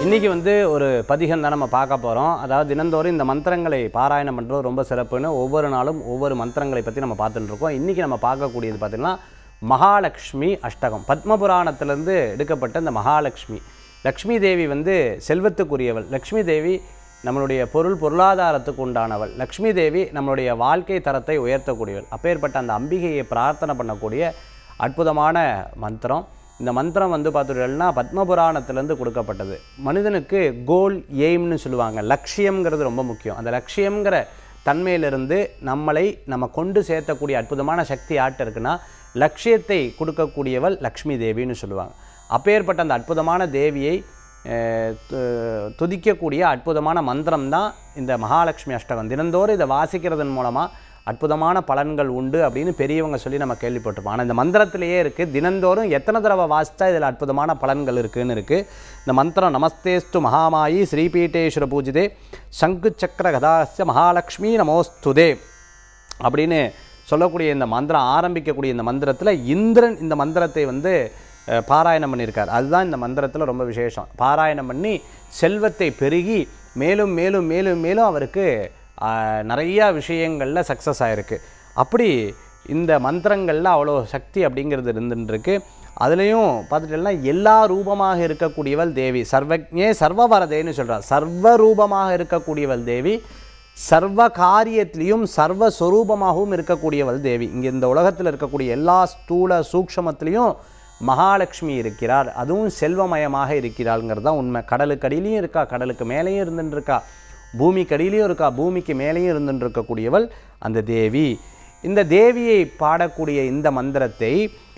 இன்றைக்கி வந்து ஒரு பதிகம் தான் நம்ம பார்க்க போகிறோம் அதாவது தினந்தோறும் இந்த மந்திரங்களை பாராயணம் பண்ணுறது ரொம்ப சிறப்புன்னு ஒவ்வொரு நாளும் ஒவ்வொரு மந்திரங்களை பற்றி நம்ம பார்த்துட்டு இருக்கோம் இன்றைக்கி நம்ம பார்க்கக்கூடியது பார்த்திங்கன்னா மகாலட்சுமி அஷ்டகம் பத்ம புராணத்திலேருந்து எடுக்கப்பட்ட இந்த மகாலட்சுமி லக்ஷ்மி தேவி வந்து செல்வத்துக்குரியவள் லக்ஷ்மி தேவி நம்மளுடைய பொருள் பொருளாதாரத்துக்கு உண்டானவள் லக்ஷ்மி தேவி நம்மளுடைய வாழ்க்கை தரத்தை உயர்த்தக்கூடியவள் அப்பேற்பட்ட அந்த அம்பிகையை பிரார்த்தனை பண்ணக்கூடிய அற்புதமான மந்திரம் இந்த மந்திரம் வந்து பார்த்துட்டோம்னா பத்மபுராணத்திலேருந்து கொடுக்கப்பட்டது மனிதனுக்கு கோல் எய்ம்னு சொல்லுவாங்க லட்சியம்ங்கிறது ரொம்ப முக்கியம் அந்த லட்சியம்ங்கிற தன்மையிலிருந்து நம்மளை நம்ம கொண்டு சேர்த்தக்கூடிய அற்புதமான சக்தி ஆட்டு இருக்குன்னா லட்சியத்தை கொடுக்கக்கூடியவள் லக்ஷ்மி தேவின்னு சொல்லுவாங்க அப்பேற்பட்ட அந்த அற்புதமான தேவியை அஹ், து- துதிக்கக்கூடிய அற்புதமான மந்திரம் தான் இந்த மகாலட்சுமி அஷ்டகம் தினந்தோறும் இதை வாசிக்கிறதன் மூலமாக அற்புதமான பலன்கள் உண்டு அப்படின்னு பெரியவங்க சொல்லி நம்ம கேள்விப்பட்டிருப்போம் ஆனால் இந்த மந்திரத்திலேயே இருக்குது தினந்தோறும் எத்தனை தடவை வாசித்தா இதில் அற்புதமான பலன்கள் இருக்குன்னு இருக்குது இந்த மந்திரம் நமஸ்தேஸ்து மகாமாயி ஸ்ரீபீட்டேஸ்வர பூஜிதே சங்கு சக்கர கதாஸ்ய மகாலட்சுமி நமோஸ்துதே அப்படின்னு சொல்லக்கூடிய இந்த மந்திரம் ஆரம்பிக்கக்கூடிய இந்த மந்திரத்தில் இந்திரன் இந்த மந்திரத்தை வந்து அஹ், பாராயணம் பண்ணியிருக்கார் அதுதான் இந்த மந்திரத்தில் ரொம்ப விசேஷம் பாராயணம் பண்ணி செல்வத்தை பெருகி மேலும் மேலும் மேலும் மேலும் அவருக்கு அஹ், நிறையா விஷயங்களில் சக்ஸஸ் ஆகிருக்கு அப்படி இந்த மந்திரங்களில் அவ்வளோ சக்தி அப்படிங்கிறது இருந்துருக்கு அதுலேயும் பார்த்துட்டீங்கன்னா எல்லா ரூபமாக இருக்கக்கூடியவள் தேவி சர்வஜே சர்வவரதேன்னு சொல்கிறார் சர்வ ரூபமாக இருக்கக்கூடியவள் தேவி சர்வ காரியத்திலையும் சர்வ சொரூபமாகவும் இருக்கக்கூடியவள் தேவி இங்கே இந்த உலகத்தில் இருக்கக்கூடிய எல்லா ஸ்தூல சூக்ஷமத்திலையும் மகாலட்சுமி இருக்கிறார் அதுவும் செல்வமயமாக இருக்கிறாள்ங்கிறது தான் உண்மை கடலுக்கு அடியிலையும் இருக்கா கடலுக்கு மேலேயும் இருந்துட்டு இருக்கா பூமிக்கு அடியிலையும் இருக்கா பூமிக்கு மேலேயும் இருந்துட்டு இருக்கக்கூடியவள் அந்த தேவி இந்த தேவியை பாடக்கூடிய இந்த மந்திரத்தை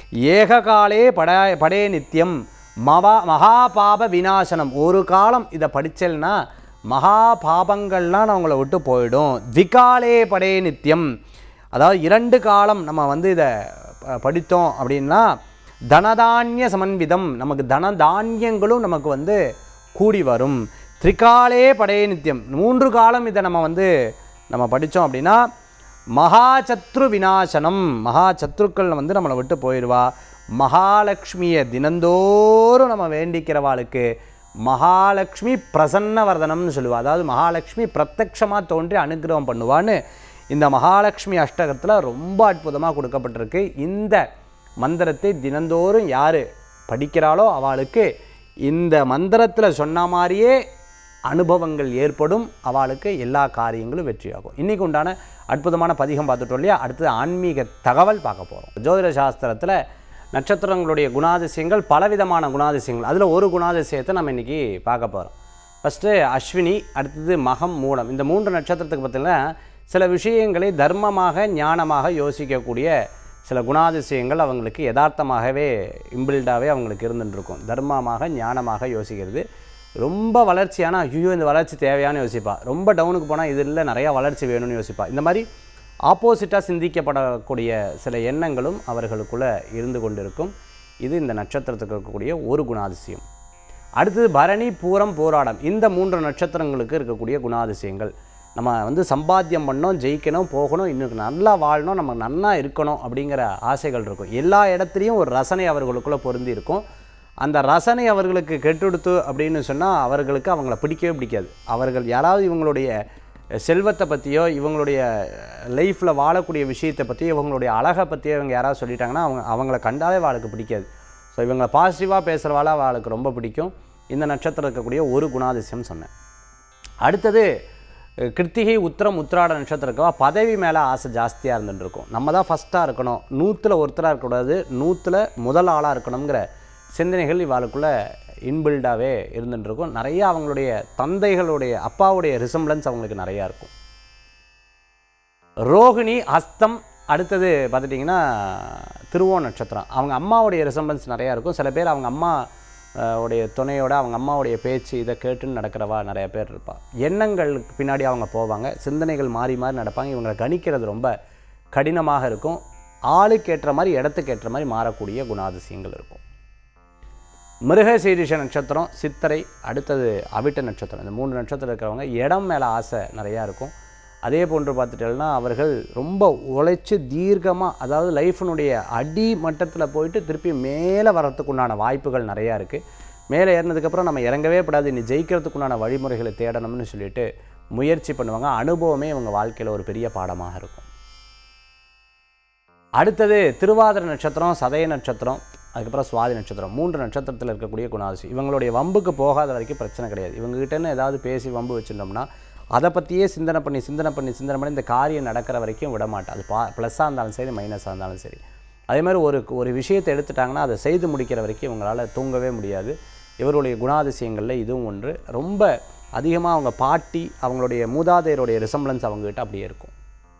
ஏககாலே பட படே நித்தியம் மவா மகா பாப விநாசனம் ஒரு காலம் இதை படிச்சேன்னா மகா பாபங்கள்லாம் நான் உங்களை விட்டு போயிடும் திகாலே படே நித்தியம் அதாவது இரண்டு காலம் நம்ம வந்து இதை ப- படித்தோம் அப்படின்னா தனதானிய சமன்விதம் நமக்கு தனதானியங்களும் நமக்கு வந்து கூடி வரும் திரிகாலே படே நித்தியம் மூன்று காலம் இதை நம்ம வந்து நம்ம படித்தோம் அப்படின்னா மகா சத்ரு விநாசனம் மகா சத்ருக்கள் வந்து நம்மளை விட்டு போயிடுவா மகாலட்சுமியை தினந்தோறும் நம்ம வேண்டிக்கிறவாளுக்கு மகாலட்சுமி பிரசன்னவர்தனம்னு சொல்லுவா அதாவது மகாலட்சுமி பிரத்யக்ஷமாக தோன்றி அனுகிரகம் பண்ணுவான்னு இந்த மகாலட்சுமி அஷ்டகத்தில் ரொம்ப அற்புதமாக கொடுக்கப்பட்டிருக்கு இந்த மந்திரத்தை தினந்தோறும் யார் படிக்கிறாளோ அவளுக்கு இந்த மந்திரத்தில் சொன்ன மாதிரியே அனுபவங்கள் ஏற்படும் அவளுக்கு எல்லா காரியங்களும் வெற்றியாகும் இன்றைக்கி உண்டான அற்புதமான பதிகம் பார்த்துட்டோம் இல்லையா அடுத்தது ஆன்மீக தகவல் பார்க்க போகிறோம் ஜோதிட சாஸ்திரத்தில் நட்சத்திரங்களுடைய குணாதிசயங்கள் பலவிதமான குணாதிசயங்கள் அதில் ஒரு குணாதிசயத்தை நம்ம இன்றைக்கி பார்க்க போகிறோம் ஃபஸ்ட்டு அஸ்வினி அடுத்தது மகம் மூலம் இந்த மூன்று நட்சத்திரத்துக்கு பார்த்தீங்கன்னா சில விஷயங்களை தர்மமாக ஞானமாக யோசிக்கக்கூடிய சில குணாதிசயங்கள் அவங்களுக்கு யதார்த்தமாகவே இம்பில்டாகவே அவங்களுக்கு இருந்துட்டுருக்கும் தர்மமாக ஞானமாக யோசிக்கிறது ரொம்ப வளர்ச்சியான ஐயோ இந்த வளர்ச்சி தேவையான்னு யோசிப்பா ரொம்ப டவுனுக்கு போனால் இது இல்லை நிறையா வளர்ச்சி வேணும்னு யோசிப்பா இந்த மாதிரி ஆப்போசிட்டாக சிந்திக்கப்படக்கூடிய சில எண்ணங்களும் அவர்களுக்குள்ளே இருந்து கொண்டிருக்கும் இது இந்த நட்சத்திரத்துக்கு இருக்கக்கூடிய ஒரு குணாதிசயம் அடுத்தது பரணி பூரம் போராடம் இந்த மூன்று நட்சத்திரங்களுக்கு இருக்கக்கூடிய குணாதிசயங்கள் நம்ம வந்து சம்பாத்தியம் பண்ணோம் ஜெயிக்கணும் போகணும் இன்னும் நல்லா வாழணும் நம்ம நல்லா இருக்கணும் அப்படிங்கிற ஆசைகள் இருக்கும் எல்லா இடத்துலையும் ஒரு ரசனை அவர்களுக்குள்ளே பொருந்தி இருக்கும் அந்த ரசனை அவர்களுக்கு கெட்டுடுத்து அப்படின்னு சொன்னால் அவர்களுக்கு அவங்கள பிடிக்கவே பிடிக்காது அவர்கள் யாராவது இவங்களுடைய செல்வத்தை பற்றியோ இவங்களுடைய லைஃப்பில் வாழக்கூடிய விஷயத்தை பற்றியோ இவங்களுடைய அழகை பற்றியோ இவங்க யாராவது சொல்லிட்டாங்கன்னா அவங்க அவங்கள கண்டாலே வாளுக்கு பிடிக்காது ஸோ இவங்க பாசிட்டிவாக பேசுகிறவால அவளுக்கு ரொம்ப பிடிக்கும் இந்த நட்சத்திரம் இருக்கக்கூடிய ஒரு குணாதிசயம் சொன்னேன் அடுத்தது அஹ், கிருத்திகை உத்திரம் உத்திராட நட்சத்திரக்கவா பதவி மேலே ஆசை ஜாஸ்தியாக இருந்துட்டு இருக்கும் நம்ம தான் ஃபஸ்ட்டாக இருக்கணும் நூற்றில் ஒருத்தராக இருக்கக்கூடாது நூற்றில் முதல் ஆளாக இருக்கணுங்கிற சிந்தனைகள் இவாளுக்குள்ளே இன்பில்டாகவே இருந்துட்டு இருக்கும் நிறைய அவங்களுடைய தந்தைகளுடைய அப்பாவுடைய ரிசம்பிளன்ஸ் அவங்களுக்கு நிறையா இருக்கும் ரோகிணி ஹஸ்தம் அடுத்தது பார்த்துட்டிங்கன்னா திருவோண நட்சத்திரம் அவங்க அம்மாவுடைய ரிசம்பன்ஸ் நிறையா இருக்கும் சில பேர் அவங்க அம்மா அஹ், உடைய துணையோட அவங்க அம்மாவுடைய பேச்சு இதை கேட்டுன்னு நடக்கிறவா நிறைய பேர் இருப்பா எண்ணங்களுக்கு பின்னாடி அவங்க போவாங்க சிந்தனைகள் மாறி மாறி நடப்பாங்க இவங்களை கணிக்கிறது ரொம்ப கடினமாக இருக்கும் ஆளுக்கு ஏற்ற மாதிரி இடத்துக்கு ஏற்ற மாதிரி மாறக்கூடிய குணாதிசயங்கள் இருக்கும் மிருகசீரிஷ நட்சத்திரம் சித்திரை அடுத்தது அவிட்ட நட்சத்திரம் இந்த மூணு நட்சத்திரம் இருக்கிறவங்க இடம் மேலே ஆசை நிறையா இருக்கும் அதே போன்று பார்த்துட்டோம்னா அவர்கள் ரொம்ப உழைச்சி தீர்க்கமாக அதாவது லைஃபினுடைய அடி மட்டத்தில் போயிட்டு திருப்பி மேலே வர்றதுக்குண்டான வாய்ப்புகள் நிறையா இருக்குது மேலே ஏறினதுக்கப்புறம் நம்ம இறங்கவே கூடாது இனி ஜெயிக்கிறதுக்குண்டான வழிமுறைகளை தேடணும்னு சொல்லிட்டு முயற்சி பண்ணுவாங்க அனுபவமே இவங்க வாழ்க்கையில் ஒரு பெரிய பாடமாக இருக்கும் அடுத்தது திருவாதிரை நட்சத்திரம் சதய நட்சத்திரம் அதுக்கப்புறம் சுவாதி நட்சத்திரம் மூன்று நட்சத்திரத்தில் இருக்கக்கூடிய குணாதிசி இவங்களுடைய வம்புக்கு போகாத வரைக்கும் பிரச்சனை கிடையாது இவங்ககிட்டன்னு ஏதாவது பேசி வம்பு வச்சுருந்தோம்னா அதை பற்றியே சிந்தனை பண்ணி சிந்தனை பண்ணி சிந்தனை பண்ணி இந்த காரியம் நடக்கிற வரைக்கும் விட மாட்டேன் அது பா ப்ளஸ்ஸாக இருந்தாலும் சரி மைனஸாக இருந்தாலும் சரி அதே மாதிரி ஒரு ஒரு விஷயத்தை எடுத்துட்டாங்கன்னா அதை செய்து முடிக்கிற வரைக்கும் இவங்களால் தூங்கவே முடியாது இவருடைய குணாதிசயங்களில் இதுவும் ஒன்று ரொம்ப அதிகமாக அவங்க பாட்டி அவங்களுடைய மூதாதையருடைய ரிசம்பளன்ஸ் அவங்ககிட்ட அப்படியே இருக்கும்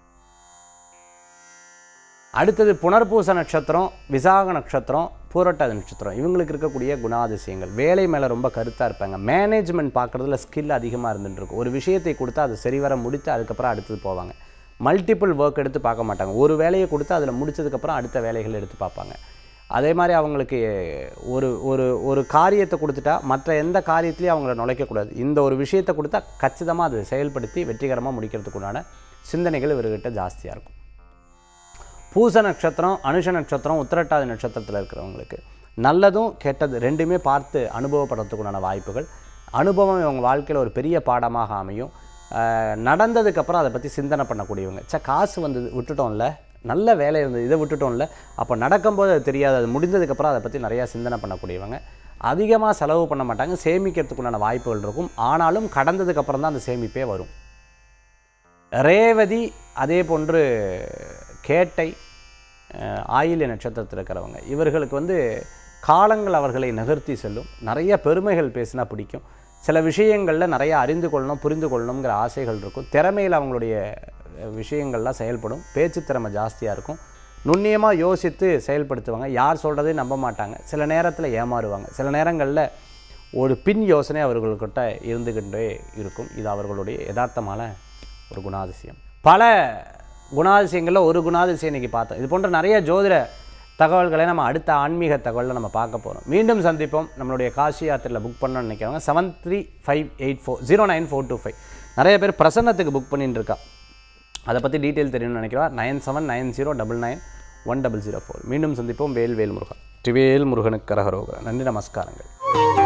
அடுத்தது புனர்பூச நட்சத்திரம் விசாக நட்சத்திரம் பூரட்டாதி நட்சத்திரம் இவங்களுக்கு இருக்கக்கூடிய குணாதிசயங்கள் வேலை மேலே ரொம்ப கருத்தாக இருப்பாங்க மேனேஜ்மெண்ட் பார்க்குறதுல ஸ்கில் அதிகமாக இருந்துட்டு இருக்கும் ஒரு விஷயத்தை கொடுத்தா அதை சரிவர முடித்து அதுக்கப்புறம் அடுத்தது போவாங்க மல்டிபிள் ஒர்க் எடுத்து பார்க்க மாட்டாங்க ஒரு வேலையை கொடுத்து அதில் முடிச்சதுக்கப்புறம் அடுத்த வேலைகள் எடுத்து பார்ப்பாங்க அதே மாதிரி அவங்களுக்கு ஒரு ஒரு ஒரு காரியத்தை கொடுத்துட்டா மற்ற எந்த காரியத்திலையும் அவங்கள நுழைக்கக்கூடாது இந்த ஒரு விஷயத்தை கொடுத்தா கச்சிதமாக அதை செயல்படுத்தி வெற்றிகரமாக முடிக்கிறதுக்குண்டான சிந்தனைகள் இவர்கிட்ட ஜாஸ்தியாக இருக்கும் பூச நட்சத்திரம் அனுஷ நட்சத்திரம் உத்திரட்டாதி நட்சத்திரத்தில் இருக்கிறவங்களுக்கு நல்லதும் கெட்டது ரெண்டுமே பார்த்து அனுபவப்படுறதுக்குண்டான வாய்ப்புகள் அனுபவம் இவங்க வாழ்க்கையில் ஒரு பெரிய பாடமாக அமையும் ஆஹ் நடந்ததுக்கப்புறம் அதை பற்றி சிந்தனை பண்ணக்கூடியவங்க சே காசு வந்தது விட்டுட்டோம்ல நல்ல வேலை இருந்தது இதை விட்டுட்டோம்ல அப்போ நடக்கும்போது அது தெரியாது அது முடிந்ததுக்கப்புறம் அதை பற்றி நிறையா சிந்தனை பண்ணக்கூடியவங்க அதிகமாக செலவு பண்ண மாட்டாங்க சேமிக்கிறதுக்குண்டான வாய்ப்புகள் இருக்கும் ஆனாலும் கடந்ததுக்கப்புறம் தான் அந்த சேமிப்பே வரும் ரேவதி அதே போன்று கேட்டை அஹ், ஆயில்ய நட்சத்திரத்தில் இருக்கிறவங்க இவர்களுக்கு வந்து காலங்கள் அவர்களை நகர்த்தி செல்லும் நிறைய பெருமைகள் பேசினா பிடிக்கும் சில விஷயங்களில் நிறைய அறிந்து கொள்ளணும் புரிந்து கொள்ளணுங்கிற ஆசைகள் இருக்கும் திறமையில் அவங்களுடைய அஹ், விஷயங்கள்லாம் செயல்படும் பேச்சு திறமை ஜாஸ்தியாக இருக்கும் நுண்ணியமாக யோசித்து செயல்படுத்துவாங்க யார் சொல்கிறதையும் நம்ப மாட்டாங்க சில நேரத்தில் ஏமாறுவாங்க சில நேரங்களில் ஒரு பின் யோசனை அவர்கள்கிட்ட இருந்துகிட்டே இருக்கும் இது அவர்களுடைய யதார்த்தமான ஒரு குணாதிசயம் பல குணாதிசயங்களில் ஒரு குணாதிசயம் இன்னைக்கு பார்த்தோம் இது போன்ற நிறைய ஜோதிட தகவல்களை நம்ம அடுத்த ஆன்மீக தகவலில் நம்ம பார்க்க போகிறோம் மீண்டும் சந்திப்போம் நம்மளுடைய காசி யாத்திரையில் புக் பண்ணணும்னு நினைக்கிறவங்க seven three five eight four zero nine four two five நிறைய பேர் பிரசன்னத்துக்கு புக் பண்ணிட்டு இருக்கா அதை பற்றி டீட்டெயில் தெரியணும்னு நினைக்கிறா nine seven nine zero double nine one double zero four மீண்டும் சந்திப்போம் வேல் வேல் முருகன் ட்ரிவேல் முருகனுக்கு கரகரோக நன்றி நமஸ்காரங்கள்